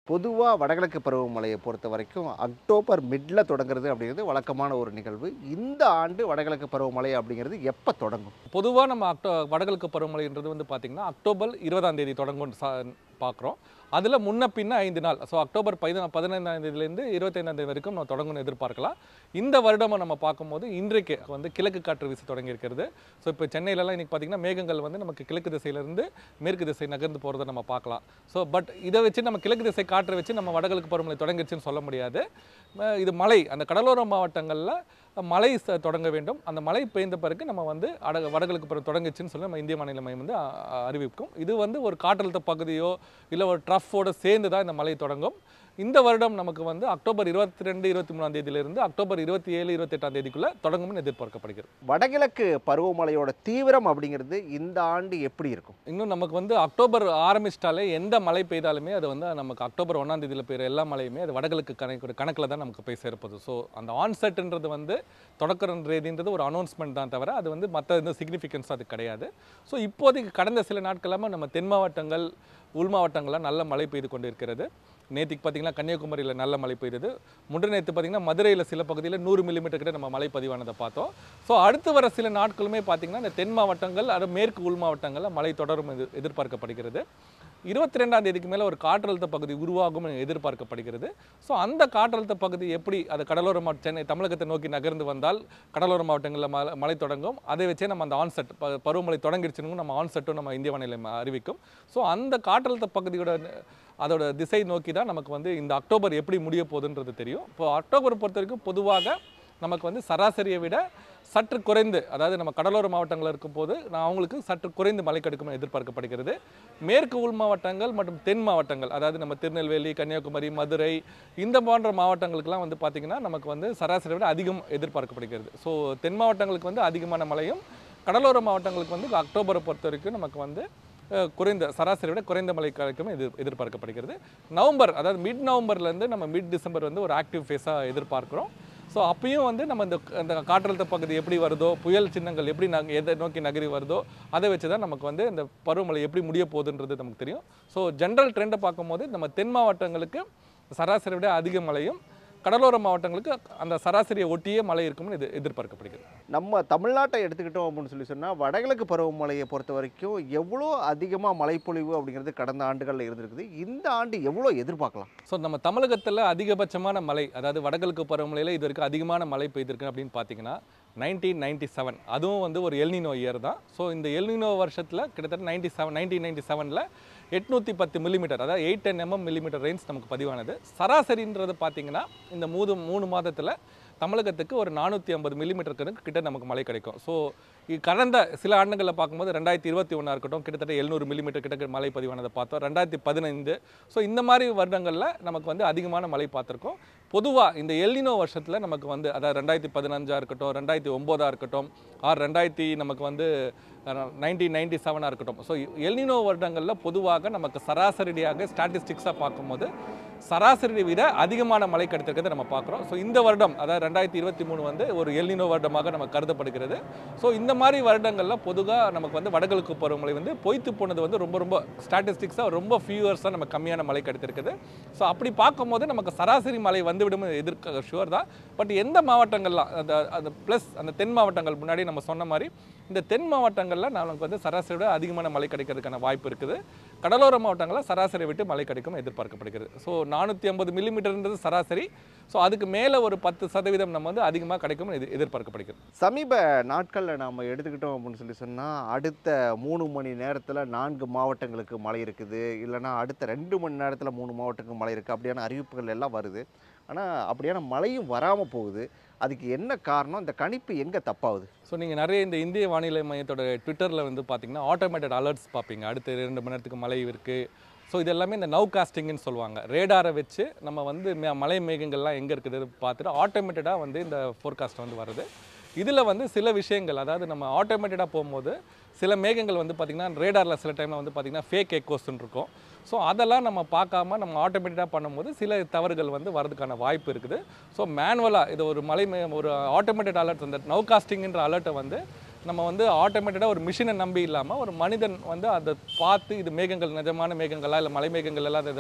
பொதுவாக வடகிழக்கு பருவமழையை பொறுத்த வரைக்கும் அக்டோபர் மிட்ல தொடங்குறது அப்படிங்கிறது வழக்கமான ஒரு நிகழ்வு இந்த ஆண்டு வடகிழக்கு பருவமழை அப்படிங்கிறது எப்போ தொடங்கும் பொதுவாக நம்ம அக்டோ வடகிழக்கு பருவமழைன்றது வந்து பார்த்திங்கன்னா அக்டோபர் இருபதாம் தேதி தொடங்கும் சா பார்க்குறோம் அதில் முன்ன பின்ன ஐந்து நாள் ஸோ அக்டோபர் பதினா பதினைந்தாம் தேதியிலேருந்து இருபத்தைந்தாம் தேதி வரைக்கும் நம்ம தொடங்கும்னு எதிர்பார்க்கலாம் இந்த வருடம் நம்ம பார்க்கும்போது இன்றைக்கு வந்து கிழக்கு காற்று வீச தொடங்கி இருக்கிறது ஸோ இப்போ சென்னையிலலாம் இன்றைக்கி பார்த்திங்கன்னா மேகங்கள் வந்து நமக்கு கிழக்கு திசையிலேருந்து மேற்கு திசை நகர்ந்து போகிறத நம்ம பார்க்கலாம் ஸோ பட் இதை வச்சு நம்ம கிழக்கு திசை காற்றை வச்சு நம்ம வடகிழக்கு பருவமழை தொடங்கிடுச்சுன்னு சொல்ல முடியாது அஹ் இது மலை அந்த கடலோர மாவட்டங்களில் மழை ச- தொடங்க வேண்டும் அந்த மழை பெய்ந்த பிறகு நம்ம வந்து அட வடகிழக்கு பருவம் தொடங்குச்சுன்னு சொல்லி நம்ம இந்திய வானிலை மையம் வந்து அ- அ- அறிவிக்கும் இது வந்து ஒரு காற்றழுத்த பகுதியோ இல்லை ஒரு ட்ரஃபோட சேர்ந்து தான் இந்த மழை தொடங்கும் இந்த வருடம் நமக்கு வந்து அக்டோபர் இருபத்தி ரெண்டு இருபத்தி மூணாம் தேதியிலிருந்து அக்டோபர் இருபத்தி ஏழு இருபத்தெட்டாம் தேதிக்குள்ளே தொடங்கும்னு எதிர்பார்க்கப்படுகிறது வடகிழக்கு பருவமழையோட தீவிரம் அப்படிங்கிறது இந்த ஆண்டு எப்படி இருக்கும் இன்னும் நமக்கு வந்து அக்டோபர் ஆரம்பிச்சிட்டாலே எந்த மழை பெய்தாலுமே அது வந்து நமக்கு அக்டோபர் ஒன்றாம் தேதியில் பெய்கிற எல்லா மழையுமே அது வடகிழக்கு கணக்கு கணக்கில் தான் நமக்கு போய் சேர்ப்பது ஸோ அந்த ஆன்செட்ன்றது வந்து தொடக்க ரேதின்றது ஒரு அனௌன்ஸ்மெண்ட் தான் தவிர அது வந்து மற்ற எந்த சிக்னிஃபிகன்ஸ் அது கிடையாது ஸோ இப்போதைக்கு கடந்த சில நாட்களாக நம்ம தென் மாவட்டங்கள் உள் மாவட்டங்கள்லாம் நல்ல மழை பெய்து கொண்டு இருக்கிறது நேற்றுக்கு பார்த்தீங்கன்னா கன்னியாகுமரியில் நல்ல மழை பெய்தது முன்று நேற்று பார்த்தீங்கன்னா மதுரையில் சில பகுதியில் நூறு மில்லிமீட்டர் கிட்ட நம்ம மழை பதிவானதை பார்த்தோம் ஸோ அடுத்து வர சில நாட்களுமே பார்த்தீங்கன்னா இந்த தென் மாவட்டங்கள் அது மேற்கு உள் மாவட்டங்களில் மழை தொடரும் எதிர் எதிர்பார்க்கப்படுகிறது இருபத்தி ரெண்டாம் தேதிக்கு மேலே ஒரு காற்றழுத்த பகுதி உருவாகும் என எதிர்பார்க்கப்படுகிறது ஸோ அந்த காற்றழுத்த பகுதி எப்படி அது கடலோர மாவட்ட சென்னை தமிழகத்தை நோக்கி நகர்ந்து வந்தால் கடலோர மாவட்டங்களில் மழை மழை தொடங்கும் அதை வச்சே நம்ம அந்த ஆன்செட் ப பருவமழை தொடங்கிடுச்சுன்னு நம்ம ஆன்செட்டும் நம்ம இந்திய வானிலை ம- அறிவிக்கும் ஸோ அந்த காற்றழுத்த பகுதியோட அதோட திசை நோக்கி தான் நமக்கு வந்து இந்த அக்டோபர் எப்படி முடிய போகுதுன்றது தெரியும் இப்போ அக்டோபர் பொறுத்த வரைக்கும் பொதுவாக நமக்கு வந்து சராசரியை விட சற்று குறைந்து அதாவது நம்ம கடலோர மாவட்டங்கள் இருக்கும் போது நான் அவங்களுக்கு சற்று குறைந்து மழை கிடைக்கும் என எதிர்பார்க்கப்படுகிறது மேற்கு உள் மாவட்டங்கள் மற்றும் தென் மாவட்டங்கள் அதாவது நம்ம திருநெல்வேலி கன்னியாகுமரி மதுரை இந்த போன்ற மாவட்டங்களுக்கெல்லாம் வந்து பார்த்திங்கன்னா நமக்கு வந்து சராசரியை விட அதிகம் எதிர்பார்க்கப்படுகிறது ஸோ தென் மாவட்டங்களுக்கு வந்து அதிகமான மழையும் கடலோர மாவட்டங்களுக்கு வந்து அக்டோபரை பொறுத்த வரைக்கும் நமக்கு வந்து அஹ், குறைந்த சராசரியை விட குறைந்த மழை கிடைக்கும் எதிர் எதிர்பார்க்கப்படுகிறது நவம்பர் அதாவது மிட் நவம்பர்லேருந்து நம்ம மிட் டிசம்பர் வந்து ஒரு ஆக்டிவ் ஃபேஸாக எதிர்பார்க்குறோம் ஸோ அப்பயும் வந்து நம்ம இந்த அந்த காற்றழுத்த பகுதி எப்படி வருதோ புயல் சின்னங்கள் எப்படி நக எதை நோக்கி நகரி வருதோ அதை வச்சு தான் நமக்கு வந்து இந்த பருவமழை எப்படி முடிய போகுதுன்றது நமக்கு தெரியும் ஸோ ஜென்ரல் ட்ரெண்டை பார்க்கும்போது நம்ம தென் மாவட்டங்களுக்கு சராசரி விட அதிக மழையும் கடலோர மாவட்டங்களுக்கு அந்த சராசரியை ஒட்டியே மழை இருக்கும்னு எதிர் எதிர்பார்க்கப்படுகிறது நம்ம தமிழ்நாட்டை எடுத்துக்கிட்டோம் அப்படின்னு சொல்லி சொன்னால் வடகிழக்கு பருவமழையை பொறுத்த வரைக்கும் எவ்வளோ அதிகமாக மழைப்பொழிவு அப்படிங்கிறது கடந்த ஆண்டுகளில் இருந்திருக்குது இந்த ஆண்டு எவ்வளோ எதிர்பார்க்கலாம் ஸோ நம்ம தமிழகத்தில் அதிகபட்சமான மழை அதாவது வடகிழக்கு பருவமழையில் இது வரைக்கும் அதிகமான மழை பெய்திருக்கு அப்படின்னு பார்த்தீங்கன்னா நைன்டீன் நைன்டி செவன் அதுவும் வந்து ஒரு எல்னினோ இயர் தான் ஸோ இந்த எல்னினோ வருஷத்தில் கிட்டத்தட்ட நைன்டி செவன் நைன்டீன் நைன்டி செவனில் எட்நூற்றி பத்து மில்லிமீட்டர் அதாவது eight ten M M millimetre range நமக்கு பதிவானது சராசரின்றது பார்த்தீங்கன்னா இந்த மூணு மூணு மாதத்தில் தமிழகத்துக்கு ஒரு நானூற்றி ஐம்பது மில்லிமீட்டர் கிட்ட நமக்கு மழை கிடைக்கும் ஸோ கடந்த சில ஆண்டுகளில் பார்க்கும்போது ரெண்டாயிரத்தி இருபத்தி ஒன்றா இருக்கட்டும் கிட்டத்தட்ட எழுநூறு மில்லிமீட்டர் கிட்ட மழை பதிவானதை பார்த்தோம் ரெண்டாயிரத்தி பதினைந்து ஸோ இந்த மாதிரி வருடங்களில் நமக்கு வந்து அதிகமான மழை பார்த்துருக்கோம் பொதுவாக இந்த எல்னினோ வருஷத்தில் நமக்கு வந்து அதாவது ரெண்டாயிரத்தி பதினஞ்சா இருக்கட்டும் ரெண்டாயிரத்தி ஒம்போதா இருக்கட்டும் ஆர் ரெண்டாயிரத்தி நமக்கு வந்து நைன்டீன் நைன்டி செவனாக இருக்கட்டும் ஸோ எல்னினோ வருடங்களில் பொதுவாக நமக்கு சராசரியாக ஸ்டாட்டிஸ்டிக்ஸாக பார்க்கும்போது சராசரியை விட அதிகமான மழை கிடைத்திருக்கிறத நம்ம பார்க்குறோம் ஸோ இந்த வருடம் அதாவது ரெண்டாயிரத்தி இருபத்தி மூணு வந்து ஒரு எல்னினோ வருடமாக நமக்கு கருதப்படுகிறது ஸோ இந்த மாதிரி வருடங்களில் பொதுவாக நமக்கு வந்து வடகிழக்கு பருவமழை வந்து பொய்த்து போனது வந்து ரொம்ப ரொம்ப ஸ்டாட்டிஸ்டிக்ஸாக ரொம்ப ஃபியூவர்ஸாக நமக்கு கம்மியான மழை கிடைத்திருக்குது ஸோ அப்படி பார்க்கும்போது நமக்கு சராசரி மழை வந்துவிடும் எதிர்க்க ஷுவர் தான் பட் எந்த மாவட்டங்கள்லாம் அந்த அந்த ப்ளஸ் அந்த தென் மாவட்டங்கள் முன்னாடி நம்ம சொன்ன மாதிரி இந்த தென் மாவட்டங்களில் நமக்கு வந்து சராசரியை விட அதிகமான மழை கிடைக்கிறதுக்கான வாய்ப்பு இருக்குது கடலோர மாவட்டங்களில் சராசரி விட்டு மழை கிடைக்கும் எதிர்பார்க்கப்படுகிறது ஸோ நானூற்றி ஐம்பது மில்லிமீட்டர்ன்றது சராசரி ஸோ அதுக்கு மேலே ஒரு பத்து சதவீதம் நம்ம வந்து அதிகமாக கிடைக்கும் எதிர் எதிர்பார்க்கப்படுகிறது சமீப நாட்களில் நாம் எடுத்துக்கிட்டோம் அப்படின்னு சொல்லி சொன்னால் அடுத்த மூணு மணி நேரத்தில் நான்கு மாவட்டங்களுக்கு மழை இருக்குது இல்லைன்னா அடுத்த ரெண்டு மணி நேரத்தில் மூணு மாவட்டங்களுக்கு மழை இருக்குது அப்படியான அறிவிப்புகள் எல்லாம் வருது ஆனால் அப்படியான மழையும் வராமல் போகுது அதுக்கு என்ன காரணம் இந்த கணிப்பு எங்கே தப்பாகுது ஸோ நீங்கள் நிறைய இந்த இந்திய வானிலை மையத்தோட ட்விட்டரில் வந்து பார்த்தீங்கன்னா ஆட்டோமேட்டட் அலர்ட்ஸ் பார்ப்பீங்க அடுத்த ரெண்டு மணி நேரத்துக்கு மழை இருக்குது ஸோ இது எல்லாமே இந்த நவ் காஸ்டிங்னு சொல்லுவாங்க ரேடாரை வச்சு நம்ம வந்து மே- மலை மேகங்கள்லாம் எங்கே இருக்குது பார்த்துட்டு ஆட்டோமேட்டடாக வந்து இந்த ஃபோர்காஸ்ட் வந்து வருது இதில் வந்து சில விஷயங்கள் அதாவது நம்ம ஆட்டோமேட்டடாக போகும்போது சில மேகங்கள் வந்து பார்த்திங்கன்னா ரேடாரில் சில டைமில் வந்து பார்த்திங்கன்னா ஃபேக் எக்கோஸ்ன்னு இருக்கும் ஸோ அதெல்லாம் நம்ம பார்க்காம நம்ம ஆட்டோமேட்டிக்காக பண்ணும்போது சில தவறுகள் வந்து வரதுக்கான வாய்ப்பு இருக்குது ஸோ மேனுவலாக இது ஒரு மலை மே ஒரு ஆட்டோமேட்டட் அலர்ட் அந்த நவ் காஸ்டிங்ன்ற அலர்ட்டை வந்து நம்ம வந்து ஆட்டோமேட்டடாக ஒரு மிஷினை நம்பி இல்லாமல் ஒரு மனிதன் வந்து அதை பார்த்து இது மேகங்கள் நிஜமான மேகங்களா இல்லை மலை மேகங்கள் எல்லாம் இதா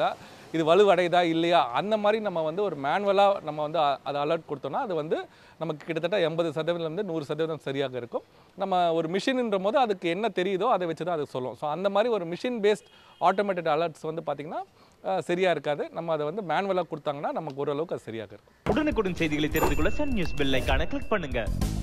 இது வலுவடையுதா இல்லையா அந்த மாதிரி நம்ம வந்து ஒரு மேனுவலாக நம்ம வந்து அ- அதை அலர்ட் கொடுத்தோம்னா அது வந்து நமக்கு கிட்டத்தட்ட எண்பது சதவீதம்லேருந்து நூறு சதவீதம் சரியாக இருக்கும் நம்ம ஒரு மிஷின்ன்ற போது அதுக்கு என்ன தெரியுதோ அதை வச்சு தான் அது சொல்லும் ஸோ அந்த மாதிரி ஒரு மிஷின் பேஸ்ட் ஆட்டோமேட்டட் அலர்ட்ஸ் வந்து பார்த்திங்கன்னா அஹ், சரியா இருக்காது நம்ம அதை வந்து மேனுவலாக கொடுத்தாங்கன்னா நமக்கு ஓரளவுக்கு அது சரியாக இருக்கும் உடனுக்குடன் செய்திகளை தெரிந்து கொள்ள சன் நியூஸ் பெல் ஐகானை கிளிக் பண்ணுங்க